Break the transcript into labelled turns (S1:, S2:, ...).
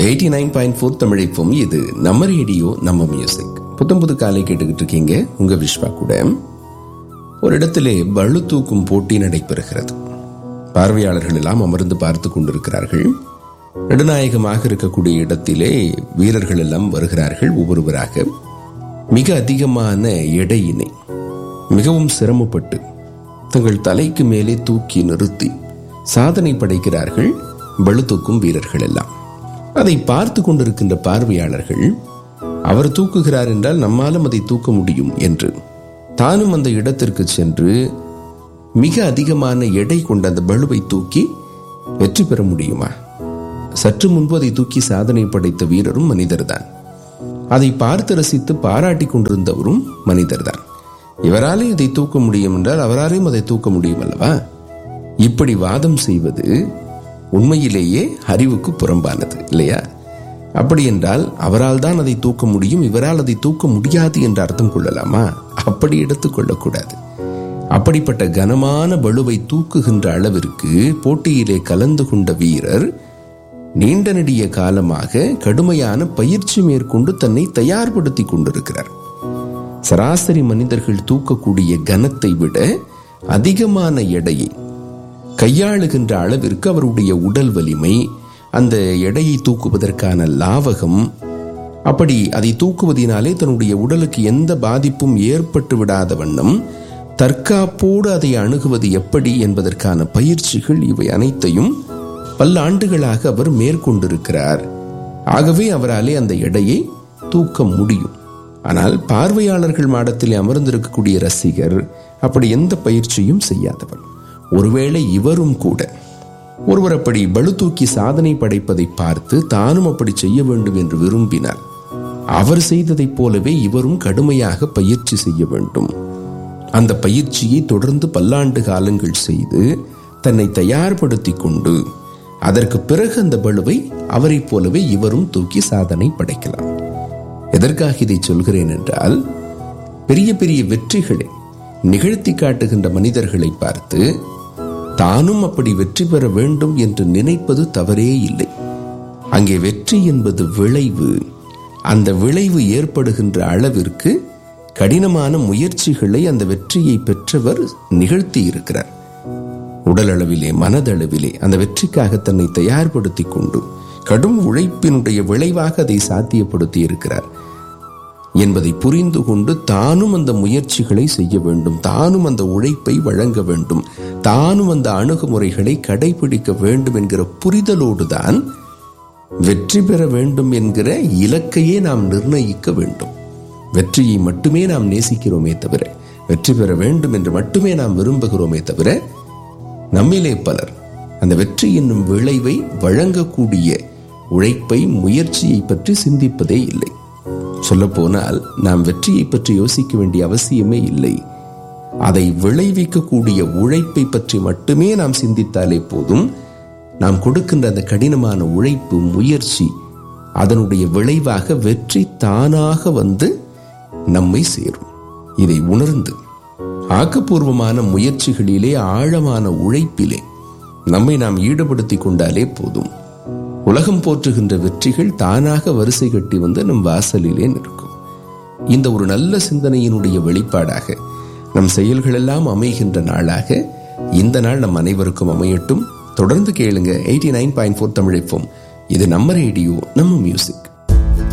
S1: eighty nine point four தமிழைப்பும் இது நம்ம ரேடியோ நம்ம மியூசிக் புத்தம் புது காலை கேட்டுக்கிட்டு இருக்கீங்க உங்க விஸ்வா கூட ஒரு இடத்திலே பளு தூக்கும் போட்டி நடைபெறுகிறது பார்வையாளர்கள் எல்லாம் அமர்ந்து பார்த்து கொண்டிருக்கிறார்கள் நடுநாயகமாக இருக்கக்கூடிய இடத்திலே வீரர்கள் எல்லாம் வருகிறார்கள் ஒவ்வொருவராக மிக அதிகமான எடையினை மிகவும் சிரமப்பட்டு தங்கள் தலைக்கு மேலே தூக்கி நிறுத்தி சாதனை படைக்கிறார்கள் பளு தூக்கும் வீரர்கள் எல்லாம் அதை பார்த்து கொண்டிருக்கின்ற பார்வையாளர்கள் அவர் தூக்குகிறார் என்றால் நம்மாலும் அதை தூக்க முடியும் என்று தானும் அந்த இடத்திற்கு சென்று மிக அதிகமான எடை கொண்ட அந்த பளுவை தூக்கி வெற்றி பெற முடியுமா சற்று முன்பு அதை தூக்கி சாதனை படைத்த வீரரும் மனிதர்தான் அதை பார்த்து ரசித்து பாராட்டி கொண்டிருந்தவரும் மனிதர்தான் இவராலே இதை தூக்க முடியும் என்றால் அவராலையும் அதை தூக்க முடியும் அல்லவா இப்படி வாதம் செய்வது உண்மையிலேயே அறிவுக்கு புறம்பானது இல்லையா அப்படி என்றால் அவரால் தான் அதை தூக்க முடியும் இவரால் அதை தூக்க முடியாது என்று அர்த்தம் கொள்ளலாமா அப்படி எடுத்துக்கொள்ளக்கூடாது அப்படிப்பட்ட கனமான பளுவை தூக்குகின்ற அளவிற்கு போட்டியிலே கலந்து கொண்ட வீரர் நீண்ட நெடிய காலமாக கடுமையான பயிற்சி மேற்கொண்டு தன்னை தயார்படுத்தி கொண்டிருக்கிறார் சராசரி மனிதர்கள் தூக்கக்கூடிய கனத்தை விட அதிகமான எடையை கையாளுகின்ற அளவிற்கு அவருடைய உடல் வலிமை அந்த எடையை தூக்குவதற்கான லாவகம் அப்படி அதை தூக்குவதினாலே தன்னுடைய உடலுக்கு எந்த பாதிப்பும் ஏற்பட்டு விடாத வண்ணம் தற்காப்போடு அதை அணுகுவது எப்படி என்பதற்கான பயிற்சிகள் இவை அனைத்தையும் பல ஆண்டுகளாக அவர் மேற்கொண்டிருக்கிறார் ஆகவே அவராலே அந்த எடையை தூக்க முடியும் ஆனால் பார்வையாளர்கள் மாடத்தில் அமர்ந்திருக்கக்கூடிய ரசிகர் அப்படி எந்த பயிற்சியும் செய்யாதவர் ஒருவேளை இவரும் கூட ஒருவர் அப்படி பளு தூக்கி சாதனை படைப்பதை பார்த்து தானும் அப்படி செய்ய வேண்டும் என்று விரும்பினார் அவர் செய்ததைப் போலவே இவரும் கடுமையாக பயிற்சி செய்ய வேண்டும் அந்த பயிற்சியை தொடர்ந்து பல்லாண்டு காலங்கள் செய்து தன்னை தயார்படுத்தி கொண்டு அதற்கு பிறகு அந்த பளுவை அவரைப் போலவே இவரும் தூக்கி சாதனை படைக்கலாம் எதற்காக இதை சொல்கிறேன் என்றால் பெரிய பெரிய வெற்றிகளை நிகழ்த்தி காட்டுகின்ற மனிதர்களை பார்த்து தானும் அப்படி வெற்றி பெற வேண்டும் என்று நினைப்பது தவறே இல்லை அங்கே வெற்றி என்பது விளைவு அந்த விளைவு ஏற்படுகின்ற அளவிற்கு கடினமான முயற்சிகளை அந்த வெற்றியை பெற்றவர் நிகழ்த்தி இருக்கிறார் உடல் அளவிலே மனதளவிலே அந்த வெற்றிக்காக தன்னை தயார்படுத்தி கொண்டு கடும் உழைப்பினுடைய விளைவாக அதை சாத்தியப்படுத்தி இருக்கிறார் என்பதை புரிந்து கொண்டு தானும் அந்த முயற்சிகளை செய்ய வேண்டும் தானும் அந்த உழைப்பை வழங்க வேண்டும் தானும் அந்த அணுகுமுறைகளை கடைபிடிக்க வேண்டும் என்கிற புரிதலோடு தான் வெற்றி பெற வேண்டும் என்கிற இலக்கையே நாம் நிர்ணயிக்க வேண்டும் வெற்றியை மட்டுமே நாம் நேசிக்கிறோமே தவிர வெற்றி பெற வேண்டும் என்று மட்டுமே நாம் விரும்புகிறோமே தவிர நம்மிலே பலர் அந்த வெற்றி என்னும் விளைவை வழங்கக்கூடிய உழைப்பை முயற்சியை பற்றி சிந்திப்பதே இல்லை சொல்லப்போனால் நாம் வெற்றியை பற்றி யோசிக்க வேண்டிய அவசியமே இல்லை அதை விளைவிக்கக்கூடிய உழைப்பை பற்றி மட்டுமே நாம் சிந்தித்தாலே போதும் நாம் கொடுக்கின்ற அந்த கடினமான உழைப்பு முயற்சி அதனுடைய விளைவாக வெற்றி தானாக வந்து நம்மை சேரும் இதை உணர்ந்து ஆக்கப்பூர்வமான முயற்சிகளிலே ஆழமான உழைப்பிலே நம்மை நாம் ஈடுபடுத்தி கொண்டாலே போதும் உலகம் போற்றுகின்ற வெற்றிகள் தானாக வரிசை கட்டி வந்து நம் வாசலிலே நிற்கும் இந்த ஒரு நல்ல சிந்தனையினுடைய வெளிப்பாடாக நம் செயல்களெல்லாம் அமைகின்ற நாளாக இந்த நாள் நம் அனைவருக்கும் அமையட்டும் தொடர்ந்து கேளுங்க எயிட்டி நைன் பாயிண்ட் ஃபோர் தமிழைப்போம் இது நம்ம ரேடியோ நம்ம மியூசிக்